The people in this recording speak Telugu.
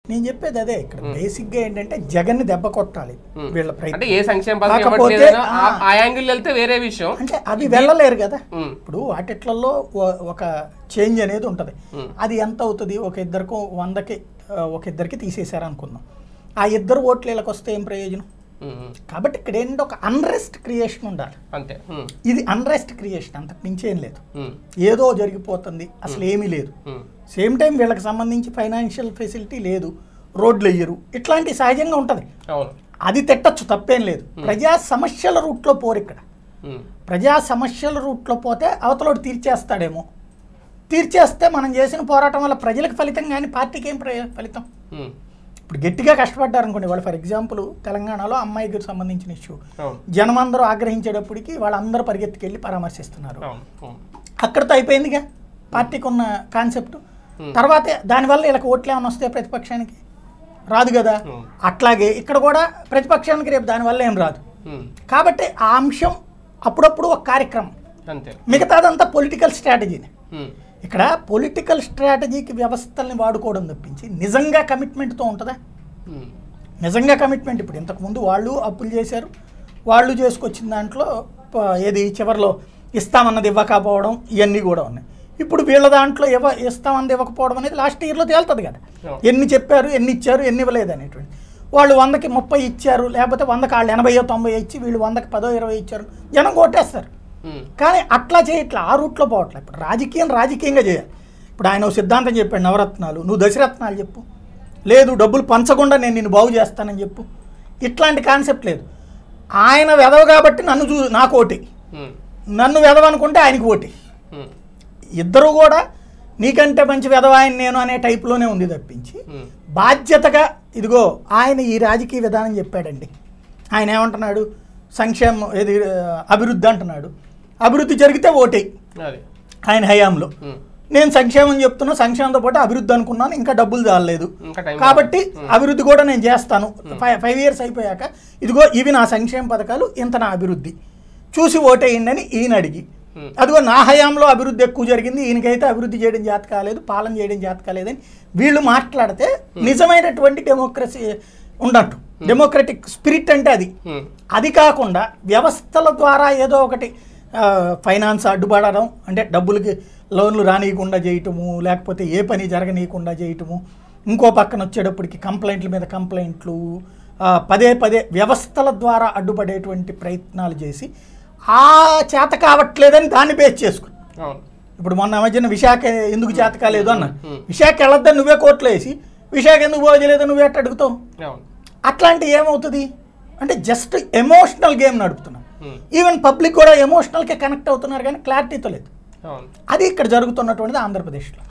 నేను చెప్పేది అదే ఇక్కడ బేసిక్ గా ఏంటంటే జగన్ ని దెబ్బ కొట్టాలి వీళ్ళ అంటే ప్రయత్నం ఏ సంక్షేమ పథకం కాకపోతే, ఇవ్వట్లేదనో ఆ. ఆ- ఆ యాంగిల్ వెళ్తే వేరే విషయం అంటే అవి వెళ్ళలేరు కదా ఉమ్, ఇప్పుడు వాటిట్లలో ఒ- ఒక చేంజ్ అనేది ఉంటుంది Hmm. అది ఎంత అవుతుంది ఒక ఇద్దరికి వందకి ఆ, ఒక ఇద్దరికి తీసేశారు అనుకుందాం ఆ ఇద్దరు ఓట్లు వీళ్ళకి వస్తే ఏం ప్రయోజనం ఉమ్, ఉమ్, కాబట్టి ఇక్కడ ఏంటంటే ఒక అన్రెస్ట్ క్రియేషన్ ఉండాలి అంతే ఉమ్, ఇది అన్రెస్ట్ క్రియేషన్ అంతకు మించి ఏం లేదు ఉమ్, ఏదో జరిగిపోతుంది అసలు ఏమీ లేదు ఉమ్, సేమ్ టైం వీళ్ళకి సంబంధించి ఫైనాన్షియల్ ఫెసిలిటీ లేదు రోడ్లు వేయరు ఇట్లాంటి సహజంగా ఉంటుంది అవును అది తిట్టచ్చు తప్పేం లేదు ప్రజా సమస్యల రూట్లో పోరు ఇక్కడ ఉమ్, ప్రజా సమస్యల రూట్లో పోతే అవతలోడు తీర్చేస్తాడేమో తీర్చేస్తే మనం చేసిన పోరాటం వల్ల ప్రజలకు ఫలితం కానీ పార్టీకి ఏం ప్రయ- ఫలితం ఉమ్, ఇప్పుడు గట్టిగా కష్టపడ్డారు అనుకోండి వాళ్ళు ఫర్ ఎగ్జాంపుల్ తెలంగాణలో అమ్మాయికి సంబంధించిన ఇష్యూ అవును జనమందరూ ఆగ్రహించేటప్పటికి వాళ్ళందరూ పరిగెత్తుకెళ్ళి పరామర్శిస్తున్నారు అవును అవును అక్కడితో అయిపోయిందిగా పార్టీకి ఉన్న కాన్సెప్ట్ Hmm. తర్వాత దానివల్ల వీళ్ళకి ఓట్లు ఏమైనా వస్తే ప్రతిపక్షానికి రాదు కదా Hmm. అట్లాగే ఇక్కడ కూడా ప్రతిపక్షానికి రేపు దానివల్ల ఏం రాదు ఉమ్, కాబట్టి ఆ అంశం అప్పుడప్పుడు ఒక కార్యక్రమం అంతే మిగతాదంతా పొలిటికల్ స్ట్రాటజీని ఉమ్, ఇక్కడ పొలిటికల్ స్ట్రాటజీకి వ్యవస్థల్ని వాడుకోవడం తప్పించి నిజంగా కమిట్మెంట్తో ఉంటుందా ఉమ్, నిజంగా కమిట్మెంట్ ఇప్పుడు ఇంతకుముందు వాళ్ళు అప్పులు చేశారు వాళ్ళు చేసుకొచ్చిన దాంట్లో ప- ఏది చివరిలో ఇస్తామన్నది ఇవ్వకపోవడం ఇవన్నీ కూడా ఉన్నాయి ఇప్పుడు వీళ్ళ దాంట్లో ఇవ్వ ఇస్తామన్నది ఇవ్వకపోవడం అనేది లాస్ట్ ఇయర్లో తేలుతుంది కదా అవును. ఎన్ని చెప్పారు ఎన్ని ఇచ్చారు ఎన్ని ఇవ్వలేదు అనేటువంటి వాళ్ళు వందకి ముప్పై ఇచ్చారు లేకపోతే వందకి వాళ్ళు ఎనభైయో తొంభై ఇచ్చి వీళ్ళు వందకి పదో ఇరవై ఇచ్చారు జనం కొట్టేస్తారు ఉమ్, కానీ అట్లా చేయట్లా ఆ రూట్లో పోవట్లేదు ఇప్పుడు రాజకీయం రాజకీయంగా చేయాలి ఇప్పుడు ఆయన ఓ సిద్ధాంతం చెప్పాడు నవరత్నాలు నువ్వు దశరత్నాలు చెప్పు లేదు డబ్బులు పంచకుండా నేను నిన్ను బాగు చేస్తానని చెప్పు ఇట్లాంటి కాన్సెప్ట్ లేదు ఆయన వెదవ కాబట్టి నన్ను చూ నాకు ఓటి ఉమ్, నన్ను వెదవ అనుకుంటే ఆయనకి ఓటి ఉమ్, ఇద్దరు కూడా నీకంటే మంచి వెదవ ఆయన నేను అనే టైప్లోనే ఉంది తప్పించి ఉమ్, బాధ్యతగా ఇదిగో ఆయన ఈ రాజకీయ విధానం చెప్పాడండి ఆయన ఏమంటున్నాడు సంక్షేమం ఏది ఆ, అభివృద్ధి అంటున్నాడు అభివృద్ధి జరిగితే ఓటే అది ఆయన హయాంలో ఉమ్, నేను సంక్షేమం చెప్తున్నా సంక్షేమంతో పాటు అభివృద్ధి అనుకున్నాను ఇంకా డబ్బులు చాలలేదు ఇంకా టైం కాబట్టి అభివృద్ధి కూడా నేను చేస్తాను ఫైవ్ ఫైవ్ ఇయర్స్ అయిపోయాక ఇదిగో ఇవి నా సంక్షేమ పథకాలు ఇంత నా అభివృద్ధి చూసి ఓటేయండి అని ఈయన అడిగి Hmm. అదిగో నా హయాంలో అభివృద్ధి ఎక్కువ జరిగింది ఈయనకైతే అభివృద్ధి చేయడం చేత కాలేదు పాలన చేయడం చేత కాలేదని వీళ్ళు మాట్లాడితే నిజమైనటువంటి డెమోక్రసీ ఉండట్టు డెమోక్రటిక్ స్పిరిట్ అంటే అది ఉమ్, అది కాకుండా వ్యవస్థల ద్వారా ఏదో ఒకటి ఆ, ఫైనాన్స్ అడ్డుపడడం అంటే డబ్బులకి లోన్లు రానియకుండా చేయటము లేకపోతే ఏ పని జరగనీయకుండా చేయటము ఇంకో పక్కన వచ్చేటప్పటికి కంప్లైంట్ల మీద కంప్లైంట్లు ఆ, పదే పదే వ్యవస్థల ద్వారా అడ్డుపడేటువంటి ప్రయత్నాలు చేసి ఆ చేత కావట్లేదని దాన్ని బేస్ చేసుకుని అవును ఇప్పుడు మొన్న మధ్యన విశాఖ ఎందుకు చేత కాలేదు అన్న Hmm. విశాఖ వెళ్ళొద్దని నువ్వే కోర్టులో వేసి విశాఖ ఎందుకు పోజలేదు నువ్వే ఎట్ట అడుగుతావు అవును అట్లాంటి ఏమవుతుంది అంటే జస్ట్ ఎమోషనల్ గేమ్ నడుపుతున్నారు ఉమ్, ఈవెన్ పబ్లిక్ కూడా ఎమోషనల్కే కనెక్ట్ అవుతున్నారు కానీ క్లారిటీతో లేదు అవును అది ఇక్కడ జరుగుతున్నటువంటిది ఆంధ్రప్రదేశ్లో